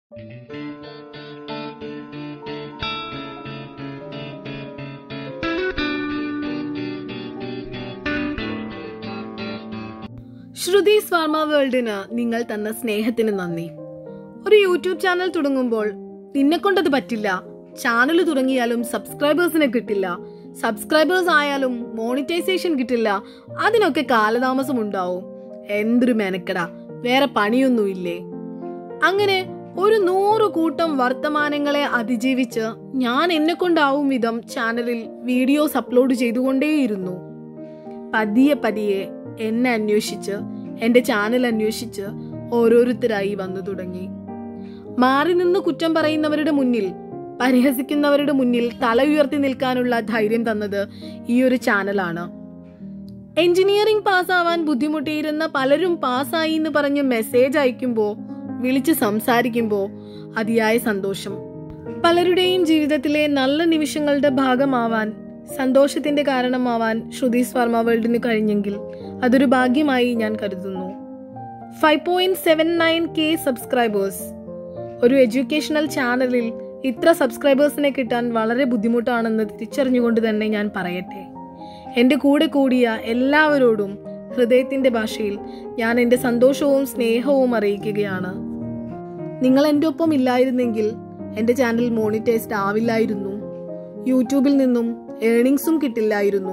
ശ്രുതി സ്വാർമ വേൾഡിന് നിങ്ങൾ തന്ന സ്നേഹത്തിന് നന്ദി ഒരു യൂട്യൂബ് ചാനൽ തുടങ്ങുമ്പോൾ നിന്നെ കൊണ്ടത് പറ്റില്ല ചാനൽ തുടങ്ങിയാലും സബ്സ്ക്രൈബേഴ്സിനെ കിട്ടില്ല സബ്സ്ക്രൈബേഴ്സ് ആയാലും മോണിറ്റൈസേഷൻ കിട്ടില്ല അതിനൊക്കെ കാലതാമസം ഉണ്ടാവും എന്തൊരു മെനക്കെടാ വേറെ പണിയൊന്നുമില്ലേ അങ്ങനെ ഒരു നൂറ് കൂട്ടം വർത്തമാനങ്ങളെ അതിജീവിച്ച് ഞാൻ എന്നെ കൊണ്ടാവും വിധം ചാനലിൽ വീഡിയോസ് അപ്ലോഡ് ചെയ്തുകൊണ്ടേയിരുന്നു പതിയെ പതിയെ എന്നെ അന്വേഷിച്ച് എന്റെ ചാനൽ അന്വേഷിച്ച് ഓരോരുത്തരായി വന്നു തുടങ്ങി മാറി നിന്ന് കുറ്റം പറയുന്നവരുടെ മുന്നിൽ പരിഹസിക്കുന്നവരുടെ മുന്നിൽ തല ഉയർത്തി നിൽക്കാനുള്ള ധൈര്യം തന്നത് ഈ ഒരു ചാനലാണ് എഞ്ചിനീയറിംഗ് പാസ്സാവാൻ ബുദ്ധിമുട്ടിയിരുന്ന പലരും പാസ്സായി എന്ന് പറഞ്ഞ് മെസ്സേജ് അയക്കുമ്പോൾ വിളിച്ച് സംസാരിക്കുമ്പോൾ അതിയായ സന്തോഷം പലരുടെയും ജീവിതത്തിലെ നല്ല നിമിഷങ്ങളുടെ ഭാഗമാവാൻ സന്തോഷത്തിന്റെ കാരണമാവാൻ ശ്രുതി സ്വർമ്മ വേൾഡിന് കഴിഞ്ഞെങ്കിൽ അതൊരു ഭാഗ്യമായി ഞാൻ കരുതുന്നു five point seven nine K subscribers ഒരു എഡ്യൂക്കേഷണൽ ചാനലിൽ ഇത്ര സബ്സ്ക്രൈബേഴ്സിനെ കിട്ടാൻ വളരെ ബുദ്ധിമുട്ടാണെന്ന് തിരിച്ചറിഞ്ഞുകൊണ്ട് തന്നെ ഞാൻ പറയട്ടെ എൻ്റെ കൂടെ കൂടിയ എല്ലാവരോടും ഹൃദയത്തിന്റെ ഭാഷയിൽ ഞാൻ എൻ്റെ സന്തോഷവും സ്നേഹവും അറിയിക്കുകയാണ് നിങ്ങൾ എൻ്റെ ഒപ്പം ഇല്ലായിരുന്നെങ്കിൽ എൻ്റെ ചാനൽ മോണിറ്റൈസ്ഡ് ആവില്ലായിരുന്നു യൂട്യൂബിൽ നിന്നും ഏണിങ്സും കിട്ടില്ലായിരുന്നു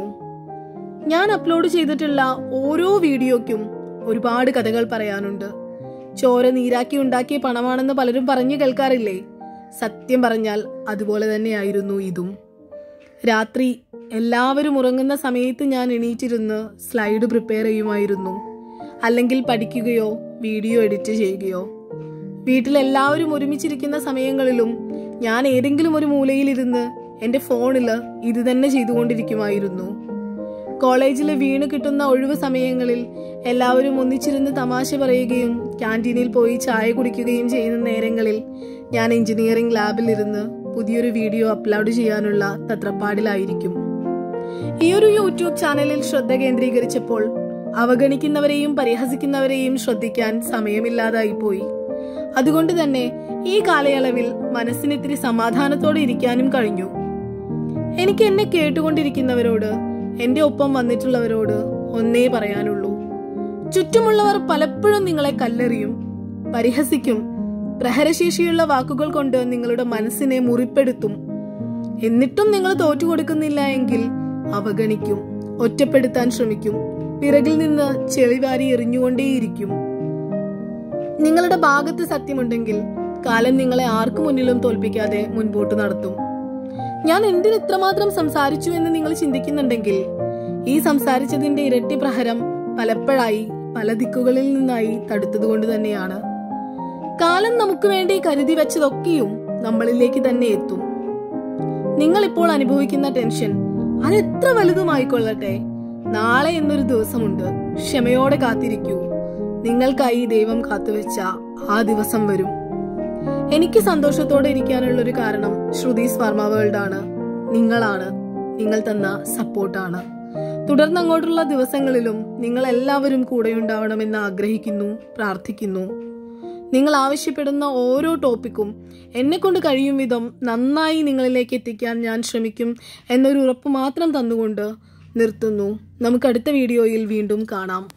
ഞാൻ അപ്ലോഡ് ചെയ്തിട്ടുള്ള ഓരോ വീഡിയോയ്ക്കും ഒരുപാട് കഥകൾ പറയാനുണ്ട് ചോര നീരാക്കി ഉണ്ടാക്കിയ പണമാണെന്ന് പലരും പറഞ്ഞു കേൾക്കാറില്ലേ സത്യം പറഞ്ഞാൽ അതുപോലെ തന്നെയായിരുന്നു ഇതും രാത്രി എല്ലാവരും ഉറങ്ങുന്ന സമയത്ത് ഞാൻ എണീറ്റിരുന്ന് സ്ലൈഡ് പ്രിപ്പയർ ചെയ്യുമായിരുന്നു അല്ലെങ്കിൽ പഠിക്കുകയോ വീഡിയോ എഡിറ്റ് ചെയ്യുകയോ വീട്ടിൽ എല്ലാവരും ഒരുമിച്ചിരിക്കുന്ന സമയങ്ങളിലും ഞാൻ ഏതെങ്കിലും ഒരു മൂലയിലിരുന്ന് എൻ്റെ ഫോണിൽ ഇത് തന്നെ ചെയ്തുകൊണ്ടിരിക്കുമായിരുന്നു കോളേജിൽ വീണ് കിട്ടുന്ന ഒഴിവ് സമയങ്ങളിൽ എല്ലാവരും ഒന്നിച്ചിരുന്ന് തമാശ പറയുകയും ക്യാൻറ്റീനിൽ പോയി ചായ കുടിക്കുകയും ചെയ്യുന്ന നേരങ്ങളിൽ ഞാൻ എഞ്ചിനീയറിംഗ് ലാബിൽ ഇരുന്ന് പുതിയൊരു വീഡിയോ അപ്ലോഡ് ചെയ്യാനുള്ള തത്രപ്പാടിലായിരിക്കും ഈ ഒരു യൂട്യൂബ് ചാനലിൽ ശ്രദ്ധ കേന്ദ്രീകരിച്ചപ്പോൾ അവഗണിക്കുന്നവരെയും പരിഹസിക്കുന്നവരെയും ശ്രദ്ധിക്കാൻ സമയമില്ലാതായി പോയി അതുകൊണ്ട് തന്നെ ഈ കാലയളവിൽ മനസ്സിന് ഇത്തിരി സമാധാനത്തോടെ ഇരിക്കാനും കഴിഞ്ഞു എനിക്ക് എന്നെ കേട്ടുകൊണ്ടിരിക്കുന്നവരോട് എന്റെ ഒപ്പം വന്നിട്ടുള്ളവരോട് ഒന്നേ പറയാനുള്ളൂ ചുറ്റുമുള്ളവർ പലപ്പോഴും നിങ്ങളെ കല്ലെറിയും പരിഹസിക്കും പ്രഹരശേഷിയുള്ള വാക്കുകൾ കൊണ്ട് നിങ്ങളുടെ മനസ്സിനെ മുറിപ്പെടുത്തും എന്നിട്ടും നിങ്ങൾ തോറ്റുകൊടുക്കുന്നില്ല എങ്കിൽ അവഗണിക്കും ഒറ്റപ്പെടുത്താൻ ശ്രമിക്കും പിറകിൽ നിന്ന് ചെളിവാരി എറിഞ്ഞുകൊണ്ടേയിരിക്കും നിങ്ങളുടെ ഭാഗത്ത് സത്യമുണ്ടെങ്കിൽ കാലം നിങ്ങളെ ആർക്കു മുന്നിലും തോൽപ്പിക്കാതെ മുൻപോട്ട് നടത്തും ഞാൻ എന്തിന് ഇത്രമാത്രം സംസാരിച്ചു എന്ന് നിങ്ങൾ ചിന്തിക്കുന്നുണ്ടെങ്കിൽ ഈ സംസാരിച്ചതിന്റെ ഇരട്ടി പ്രഹരം പലപ്പോഴായി പല ദിക്കുകളിൽ നിന്നായി തടുത്തതുകൊണ്ട് തന്നെയാണ് കാലം നമുക്ക് വേണ്ടി കരുതി വെച്ചതൊക്കെയും നമ്മളിലേക്ക് തന്നെ എത്തും നിങ്ങൾ ഇപ്പോൾ അനുഭവിക്കുന്ന ടെൻഷൻ അത് എത്ര വലുതുമായിക്കൊള്ളട്ടെ നാളെ എന്നൊരു ദിവസമുണ്ട് ക്ഷമയോടെ കാത്തിരിക്കൂ നിങ്ങൾക്കായി ദൈവം കാത്തുവെച്ച ആ ദിവസം വരും എനിക്ക് സന്തോഷത്തോടെ ഇരിക്കാനുള്ള ഒരു കാരണം ശ്രുതി സ്വർമ്മ വേൾഡ് ആണ് നിങ്ങളാണ് നിങ്ങൾ തന്ന സപ്പോർട്ടാണ് തുടർന്ന് അങ്ങോട്ടുള്ള ദിവസങ്ങളിലും നിങ്ങൾ എല്ലാവരും കൂടെയുണ്ടാവണമെന്ന് ആഗ്രഹിക്കുന്നു പ്രാർത്ഥിക്കുന്നു നിങ്ങൾ ആവശ്യപ്പെടുന്ന ഓരോ ടോപ്പിക്കും എന്നെ കൊണ്ട് കഴിയും വിധം നന്നായി നിങ്ങളിലേക്ക് എത്തിക്കാൻ ഞാൻ ശ്രമിക്കും എന്നൊരു ഉറപ്പ് മാത്രം തന്നുകൊണ്ട് നിർത്തുന്നു നമുക്ക് അടുത്ത വീഡിയോയിൽ വീണ്ടും കാണാം